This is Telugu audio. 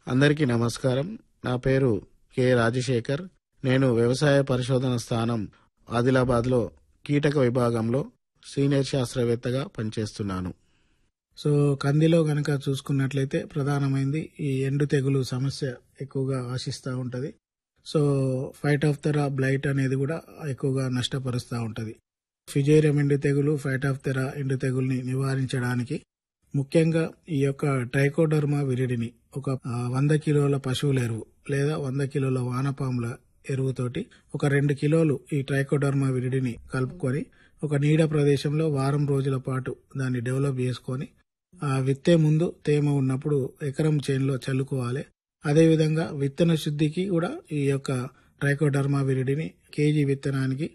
అందరికీ నమస్కారం నా పేరు కె రాజశేఖర్ నేను వ్యవసాయ పరిశోధన స్థానం ఆదిలాబాద్లో కీటక విభాగంలో సీనియర్ శాస్త్రవేత్తగా పనిచేస్తున్నాను సో కందిలో గనక చూసుకున్నట్లయితే ప్రధానమైంది ఈ ఎండు తెగులు సమస్య ఎక్కువగా ఆశిస్తూ ఉంటుంది so phytophthora blight అనేది కూడా ఎక్కువగా నష్టపరుస్తూ ఉంటుంది ఫిజేరియం ఎండు తెగులు ఫైట్ ఆఫ్ తెరా ఎండు తెగుల్ని నివారించడానికి ముఖ్యంగా ఈ యొక్క ట్రైకోడర్మా విరిడిని ఒక ఆ, వంద కిలోల పశువుల ఎరువు లేదా వంద కిలోల వానపాముల ఎరువుతోటి ఒక రెండు కిలోలు ఈ ట్రైకోడర్మా విరిడిని కలుపుకొని ఒక నీడ ప్రదేశంలో వారం రోజుల పాటు దాన్ని డెవలప్ చేసుకొని ఆ విత్తే ముందు తేమ ఉన్నప్పుడు ఎకరం చేనులో చల్లుకోవాలి అదేవిధంగా విత్తన శుద్ధికి కూడా ఈ యొక్క ట్రైకోడర్మా విరిడిని కేజీ విత్తనానికి